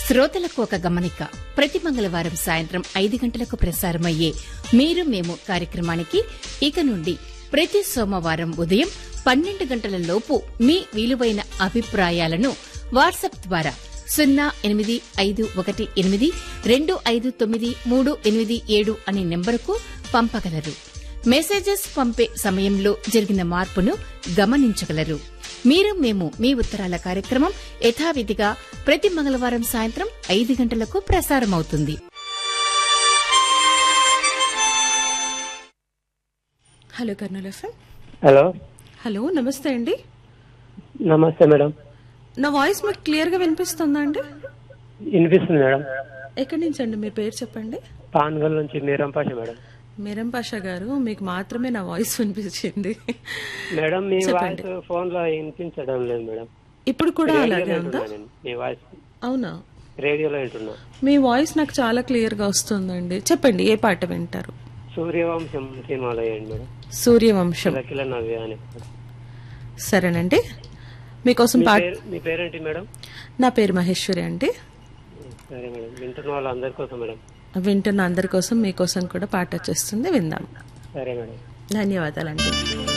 శ్రోతలకు ఒక గమనిక ప్రతి మంగళవారం సాయంత్రం ఐదు గంటలకు ప్రసారమయ్యే మీరు మేము కార్యక్రమానికి ఇక నుండి ప్రతి సోమవారం ఉదయం పన్నెండు గంటల లోపు మీ విలువైన అభిప్రాయాలను వాట్సాప్ ద్వారా సున్నా ఎనిమిది ఐదు ఒకటి ఎనిమిది రెండు ఐదు తొమ్మిది మూడు ఎనిమిది ఏడు అనే నెంబరుకు పంపగలరు మెసేజెస్ పంపే సమయంలో జరిగిన మార్పును గమనించగలరు మీరు మేము మీ ఉత్తరాల కార్యక్రమం యథావిధిగా ప్రతి మంగళవారం సాయంత్రం ఐదు గంటలకు ప్రసారమవుతుంది hello Kurnool FM hello hello నమస్తే అండి నమస్తే మేడం నా వాయిస్ మీకు క్లియర్గా వినిపిస్తుందా అండి వినిపిస్తుంది మేడం ఎక్కడి నుంచి అండి మీ పేరు చెప్పండి పాన్గల్ నుంచి మీరం పాష మేడం మీరం పాషా గారు మీకు మాత్రమే నా వాయిస్ వినిపించింది మేడం మీ చెప్పండి. వాయిస్ ఫోన్ లో వినిపించడం లేదు మేడం ఇప్పుడు కూడా అలాగే రేడియోలో ఉందా వింటున్నా నేను. మీ వాయిస్ అవునా రేడియోలో వింటున్నా మీ వాయిస్ నాకు చాలా క్లియర్గా వస్తుందండి చెప్పండి ఏ పాట వింటారు సూర్యవంశం సినిమాలో వేయండి మేడం సూర్యవంశం కిలకిల నవ్య అని సరేనండి మీకోసం మీ పాట పేరు మీ పేరేంటి మేడం నా పేరు మహేశ్వరి అండి సరే మేడం వింటున్న వాళ్ళందరి కోసం మేడం వింటున్న అందరి కోసం మీకోసం కూడా పాట వచ్చేస్తుంది విందాం సరే మేడం ధన్యవాదాలండి